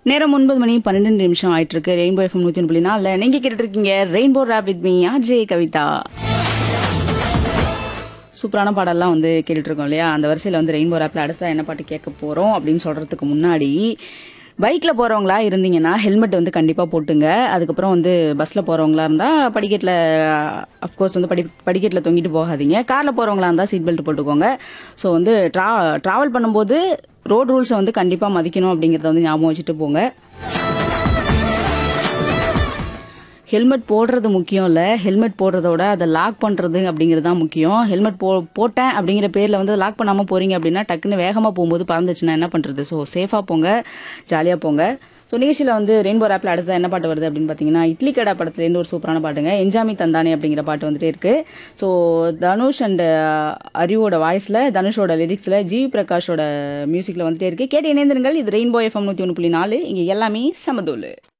நேரம் ஒன்பது மணி பன்னெண்டு நிமிஷம் ஆயிட்டு இருக்கு ரெயின்போ எஃப்எம் நூத்தி ஒன்று புள்ளி நாலுல நீங்க கேட்டுட்டு இருக்கீங்க rainbow rap with me RJ Kavitha சூப்பரான பாடல்லாம் வந்து கேட்டுட்டு இருக்கோம் இல்லையா அந்த வரிசையில் வந்து ரெயின்போ ரேப்ல அடுத்த என்ன பாட்டு கேட்க போறோம் அப்படின்னு சொல்றதுக்கு முன்னாடி பைக்ல போறவங்களா இருந்தீங்கன்னா ஹெல்மெட் வந்து கண்டிப்பா போட்டுங்க அதுக்கப்புறம் வந்து பஸ்ல போறவங்களா இருந்தா படிக்கட்டுல அஃப்கோர்ஸ் வந்து படி படிக்கட்டுல தொங்கிட்டு போகாதீங்க கார்ல போறவங்களா இருந்தா சீட் பெல்ட் போட்டுக்கோங்க ஸோ வந்து ட்ரா டிராவல் பண்ணும்போது ரோட் ரூல்ஸை வந்து கண்டிப்பா மதிக்கணும் அப்படிங்கறத வந்து ஞாபகம் வச்சுட்டு போங்க ஹெல்மெட் போடுறது முக்கியம் இல்லை ஹெல்மெட் போடுறதோட அதை லாக் பண்ணுறது அப்படிங்கிறது தான் முக்கியம் ஹெல்மெட் போ போட்டேன் அப்படிங்கிற பேரில் வந்து லாக் பண்ணாமல் போறீங்க அப்படின்னா டக்குன்னு வேகமாக போகும்போது பறந்துச்சுன்னா என்ன பண்ணுறது ஸோ சேஃபாக போங்க ஜாலியாக போங்க ஸோ நிகழ்ச்சியில் வந்து ரெயின்போ ஆப்பில் அடுத்து என்ன பாட்டு வருது அப்படின்னு பார்த்தீங்கன்னா இட்லி கடா படத்துலேருந்து ஒரு சூப்பரான பாட்டுங்க என்ஜாமி தந்தானே அப்படிங்கிற பாட்டு வந்துட்டே இருக்கு ஸோ தனுஷ் அண்ட் அரியோட வாய்ஸில் தனுஷோட லிரிக்ஸில் ஜி பிரகாஷோட மியூசிக்கில் வந்துட்டே இருக்கு கேட்டு இணைந்திருங்கள் இது ரெயின்போ எஃப்எம் நூற்றி ஒன்று புள்ளி நாலு இங்கே எல்லாமே சமதூள்